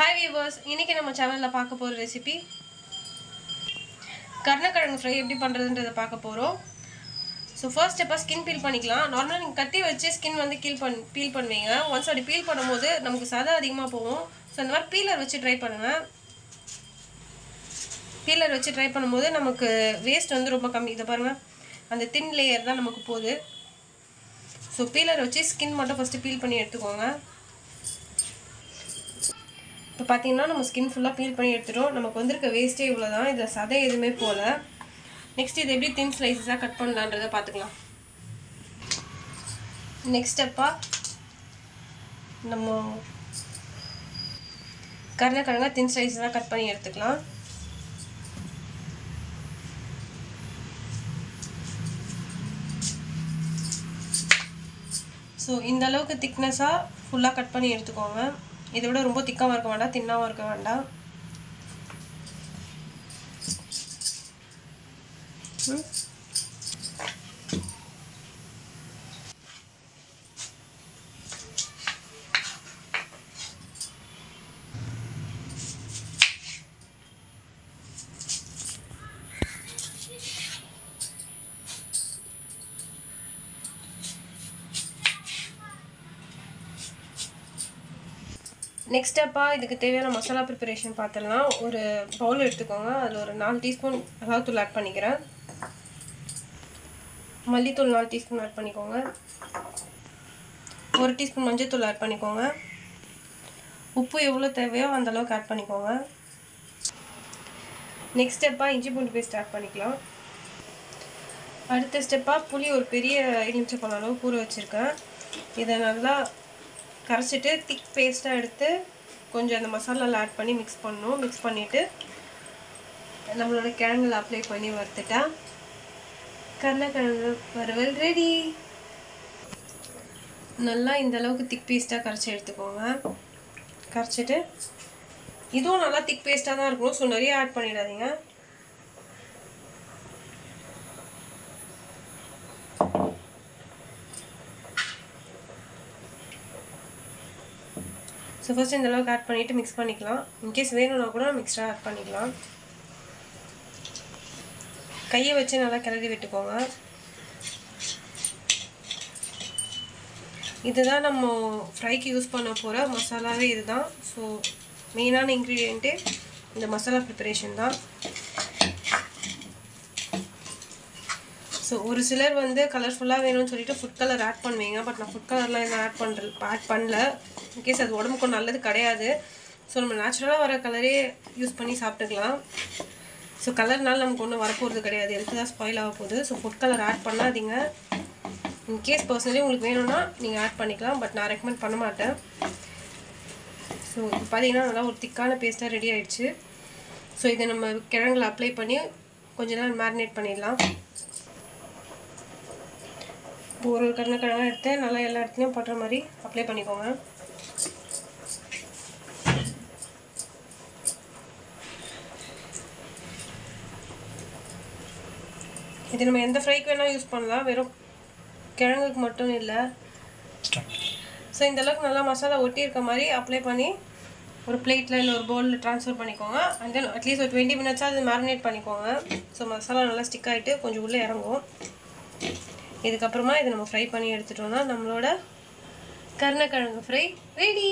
Hi viewers இன்னைக்கு நம்ம சேனலில் பார்க்க போகிற ரெசிபி கருணக்கிழங்கு ஃப்ரை எப்படி பண்ணுறதுன்றதை பார்க்க போகிறோம் ஸோ ஃபர்ஸ்ட் ஸ்டெப்பாக ஸ்கின் பீல் பண்ணிக்கலாம் நார்மலாக நீங்கள் கத்தி வச்சு ஸ்கின் வந்து கீல் பண் பீல் பண்ணுவீங்க ஒன்ஸ் அப்படி பீல் பண்ணும்போது நமக்கு சதை அதிகமாக போகும் ஸோ இந்த மாதிரி பீலர் வச்சு ட்ரை பண்ணுங்கள் பீலர் வச்சு ட்ரை பண்ணும்போது நமக்கு வேஸ்ட் வந்து ரொம்ப கம்மி இதை பாருங்கள் அந்த தின் லேயர் தான் நமக்கு போகுது ஸோ பீலர் வச்சு ஸ்கின் மட்டும் ஃபஸ்ட்டு பீல் பண்ணி எடுத்துக்கோங்க இப்போ பார்த்தீங்கன்னா நம்ம ஸ்கின் ஃபுல்லாக பீல் பண்ணி எடுத்துட்டோம் நமக்கு வந்திருக்க வேஸ்ட்டே இவ்வளோ தான் இதில் சதை எதுவுமே போகல நெக்ஸ்ட் இது எப்படி தின் ஸ்லைசஸாக கட் பண்ணலான்றதை பார்த்துக்கலாம் நெக்ஸ்ட் ஸ்டெப்பாக நம்ம கருணக்கிழங்கா தின் ஸ்லைசஸாக கட் பண்ணி எடுத்துக்கலாம் ஸோ இந்த அளவுக்கு திக்னஸாக ஃபுல்லாக கட் பண்ணி எடுத்துக்கோங்க இதை விட ரொம்ப திக்காகவும் இருக்க வேண்டாம் தின்னாகவும் இருக்க வேண்டாம் ம். நெக்ஸ்ட் ஸ்டெப்பாக இதுக்கு தேவையான மசாலா ப்ரிப்பரேஷன் பார்த்துடலாம் ஒரு பவுல் எடுத்துக்கோங்க அதில் ஒரு நாலு டீஸ்பூன் மிளகாத்தூள் ஆட் பண்ணிக்கிறேன் மல்லித்தூள் நாலு டீஸ்பூன் ஆட் பண்ணிக்கோங்க ஒரு டீஸ்பூன் மஞ்சள்தூள் ஆட் பண்ணிக்கோங்க உப்பு எவ்வளோ தேவையோ அந்த அளவுக்கு ஆட் பண்ணிக்கோங்க நெக்ஸ்ட் ஸ்டெப்பாக இஞ்சி பூண்டு பேஸ்ட் ஆட் பண்ணிக்கலாம் அடுத்த ஸ்டெப்பாக புளி ஒரு பெரிய எலுமிச்சப்பழம் அளவு ஊற வச்சுருக்கேன் இதை நல்லா கரைச்சிட்டு திக் பேஸ்ட்டாக எடுத்து கொஞ்சம் அந்த மசாலாவில் ஆட் பண்ணி மிக்ஸ் பண்ணணும் மிக்ஸ் பண்ணிவிட்டு நம்மளோட கிழங்குல அப்ளை பண்ணி வறுத்துட்டா கருணக்கிழங்கு வறுவல் ரெடி நல்லா இந்த அளவுக்கு திக் பேஸ்ட்டாக கரைச்சி எடுத்துக்கோங்க கரைச்சிட்டு இதுவும் நல்லா திக் பேஸ்ட்டாக தான் இருக்கணும் ஸோ நிறைய ஆட் பண்ணிடாதீங்க ஸோ ஃபஸ்ட் இந்த அளவுக்கு ஆட் பண்ணிவிட்டு மிக்ஸ் பண்ணிக்கலாம் இன்கேஸ் வேணும்னா கூட நம்ம எக்ஸ்ட்ரா ஆட் பண்ணிக்கலாம் கையை வச்சு நல்லா கிளறி விட்டுக்கோங்க இதுதான் நம்ம ஃப்ரைக்கு யூஸ் பண்ண போகிற மசாலாவே இதுதான் ஸோ மெயினான இன்க்ரீடியண்ட்டு இந்த மசாலா ப்ரிப்பரேஷன் தான் ஸோ ஒரு சிலர் வந்து கலர்ஃபுல்லாக வேணும்னு சொல்லிட்டு ஃபுட் கலர் ஆட் பண்ணுவீங்க பட் நான் ஃபுட் கலர்லாம் எதுவும் ஆட் பண்ணுற ஆட் பண்ணல இன்கேஸ் அது உடம்புக்கு நல்லது கிடையாது ஸோ நம்ம நேச்சுரலாக வர கலரே யூஸ் பண்ணி சாப்பிட்டுக்கலாம் ஸோ கலர்னால நமக்கு ஒன்றும் வரப்போகிறது கிடையாது எதுக்கு தான் ஸ்பாயில் ஆக போகுது ஸோ ஃபுட் கலர் ஆட் பண்ணாதீங்க இன்கேஸ் பர்சனலி உங்களுக்கு வேணும்னா நீங்கள் ஆட் பண்ணிக்கலாம் பட் நான் ரெக்கமெண்ட் பண்ண மாட்டேன் ஸோ இப்போ பார்த்தீங்கன்னா நல்லா ஒரு திக்கான பேஸ்ட்டாக ரெடி ஆயிடுச்சு ஸோ இதை நம்ம கிழங்குல அப்ளை பண்ணி கொஞ்ச நேரம் மேரினேட் பண்ணிடலாம் இப்போ ஒரு கருணக்கிழங்கு எடுத்து நல்லா எல்லா இடத்துலையும் படுற மாதிரி அப்ளை பண்ணிக்கோங்க இது நம்ம எந்த ஃப்ரைக்கு வேணால் யூஸ் பண்ணலாம் வெறும் கிழங்குக்கு மட்டும் இல்லை ஸோ இந்த அளவுக்கு நல்லா மசாலா ஒட்டி இருக்க மாதிரி அப்ளை பண்ணி ஒரு பிளேட்டில் இல்லை ஒரு பவுலில் ட்ரான்ஸ்ஃபர் பண்ணிக்கோங்க அண்ட் தென் அட்லீஸ்ட் ஒரு டுவெண்ட்டி மினிட்ஸாக அது மேரினேட் பண்ணிக்கோங்க ஸோ மசாலா நல்லா ஸ்டிக் ஆகிட்டு கொஞ்சம் உள்ளே இறங்கும் இதுக்கப்புறமா இதை நம்ம ஃப்ரை பண்ணி எடுத்துட்டோம்னா நம்மளோட கருணக்கிழங்கு ஃப்ரை ரெடி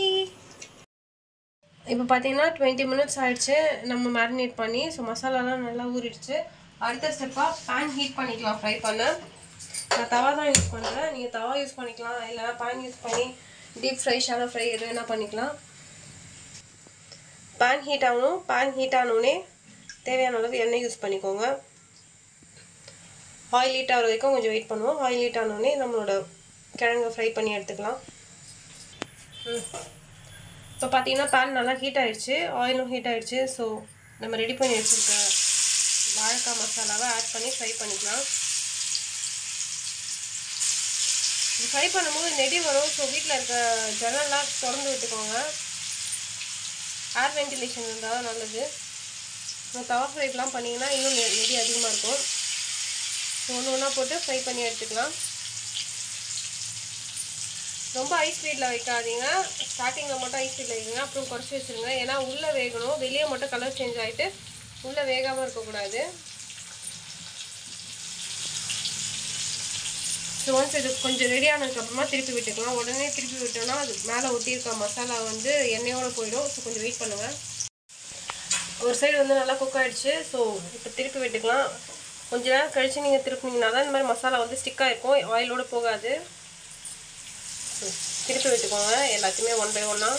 இப்போ பார்த்தீங்கன்னா டுவெண்ட்டி மினிட்ஸ் ஆயிடுச்சு நம்ம மேரினேட் பண்ணி ஸோ மசாலாலாம் நல்லா ஊறிடுச்சு அடுத்த ஸ்டெப்பாக பேன் ஹீட் பண்ணிக்கலாம் ஃப்ரை பண்ண நான் தவா தான் யூஸ் பண்ணுறேன் நீங்கள் தவா யூஸ் பண்ணிக்கலாம் இல்லைனா பேன் யூஸ் பண்ணி டீப் ஃப்ரை ஷாலோ ஃப்ரை எது வேணால் பண்ணிக்கலாம் பேன் ஹீட் ஆகணும் பேன் ஹீட் ஆனோடனே தேவையான அளவு எண்ணெய் யூஸ் பண்ணிக்கோங்க ஆயில் ஹீட் ஆகிற வரைக்கும் கொஞ்சம் வெயிட் பண்ணுவோம் ஆயில் ஹீட் ஆனோடனே நம்மளோட கிழங்கு ஃப்ரை பண்ணி எடுத்துக்கலாம் இப்போ பார்த்தீங்கன்னா பேன் நல்லா ஹீட் ஆகிடுச்சு ஆயிலும் ஹீட் ஆகிடுச்சு ஸோ நம்ம ரெடி பண்ணி வச்சுருக்க வாழைக்காய் மசாலாவை ஆட் பண்ணி ஃப்ரை பண்ணிக்கலாம் இது ஃப்ரை பண்ணும்போது நெடி வரும் ஸோ வீட்டில் இருக்க ஜன்னல்லாம் திறந்து விட்டுக்கோங்க ஏர் வென்டிலேஷன் இருந்தால் தான் நல்லது நம்ம தவா ஃப்ரைக்கெலாம் பண்ணிங்கன்னா இன்னும் நெ- நெடி அதிகமாக இருக்கும் ஸோ ஒன்று ஒன்றா போட்டு ஃப்ரை பண்ணி எடுத்துக்கலாம் ரொம்ப ஹை ஸ்பீடில் வைக்காதீங்க ஸ்டார்டிங்கில் மட்டும் ஹை ஸ்பீடில் வைக்கங்க அப்புறம் குறைச்சி வச்சுருங்க ஏன்னா உள்ளே வேகணும் வெளியே மட்டும் கலர் சேஞ்ச் ஆகிட்டு உள்ளே வேகாமல் இருக்கக்கூடாது ஸோ ஒன்ஸ் இது கொஞ்சம் ரெடி ஆனதுக்கப்புறமா திருப்பி விட்டுக்கலாம் உடனே திருப்பி விட்டோம்னா அது மேலே ஒட்டியிருக்க மசாலா வந்து எண்ணெயோடு போயிடும் ஸோ கொஞ்சம் வெயிட் பண்ணுங்கள் ஒரு சைடு வந்து நல்லா குக் ஆகிடுச்சு ஸோ இப்போ திருப்பி விட்டுக்கலாம் கொஞ்ச நேரம் கழித்து நீங்கள் திருப்பினீங்கன்னா தான் இந்த மாதிரி மசாலா வந்து ஸ்டிக்காக இருக்கும் ஆயிலோடு போகாது ஸோ திருப்பி விட்டுக்கோங்க எல்லாத்தையுமே ஒன் பை ஒன்னாக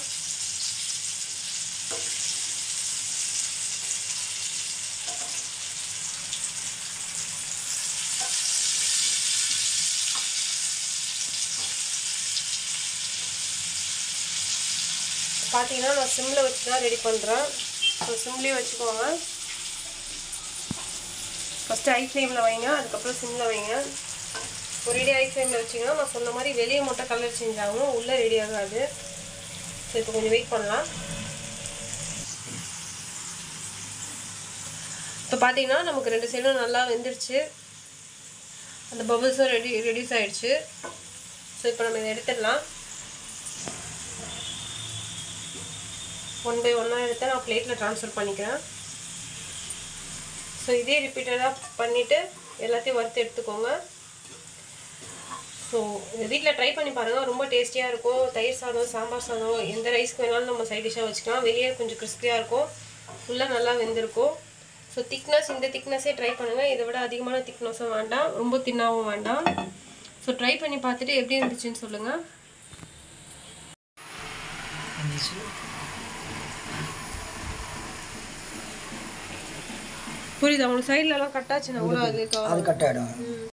பார்த்தீங்கன்னா நான் சிம்மில் வச்சு தான் ரெடி பண்ணுறேன் ஸோ சிம்லேயே வச்சுக்கோங்க ஃபஸ்ட்டு ஹை ஃப்ளேமில் வைங்க அதுக்கப்புறம் சிம்மில் வைங்க ஒரேடி ஹை ஃப்ளேமில் வச்சிங்கன்னா நான் சொன்ன மாதிரி வெளியே மட்டும் கலர் சேஞ்ச் ஆகும் உள்ளே ரெடி ஆகாது ஸோ இப்போ கொஞ்சம் வெயிட் பண்ணலாம் இப்போ பார்த்தீங்கன்னா நமக்கு ரெண்டு சைடும் நல்லா வெந்துருச்சு அந்த பபுள்ஸும் ரெடி ரெடியூஸ் ஆயிடுச்சு ஸோ இப்போ நம்ம இதை எடுத்துடலாம் ஒன் பை ஒன்னாக எடுத்து நான் பிளேட்டில் ட்ரான்ஸ்ஃபர் பண்ணிக்கிறேன் ஸோ இதே ரிப்பீட்டடாக பண்ணிவிட்டு எல்லாத்தையும் வறுத்து எடுத்துக்கோங்க ஸோ இந்த வீட்டில் ட்ரை பண்ணி பாருங்கள் ரொம்ப டேஸ்டியாக இருக்கும் தயிர் சாதம் சாம்பார் சாதம் எந்த ரைஸ்க்கு வேணாலும் நம்ம சைட் டிஷ்ஷாக வச்சுக்கலாம் வெளியே கொஞ்சம் கிறிஸ்பியாக இருக்கும் ஃபுல்லாக நல்லா வெந்திருக்கும் ஸோ திக்னஸ் இந்த திக்னஸே ட்ரை பண்ணுங்கள் இதை விட அதிகமான திக்னஸும் வேண்டாம் ரொம்ப தின்னாகவும் வேண்டாம் ஸோ ட்ரை பண்ணி பார்த்துட்டு எப்படி இருந்துச்சுன்னு சொல்லுங்கள் புரியுது அவங்க சைட்லலாம் கட்டாச்சுன்னா கூட அது அது கட் ஆகிடும்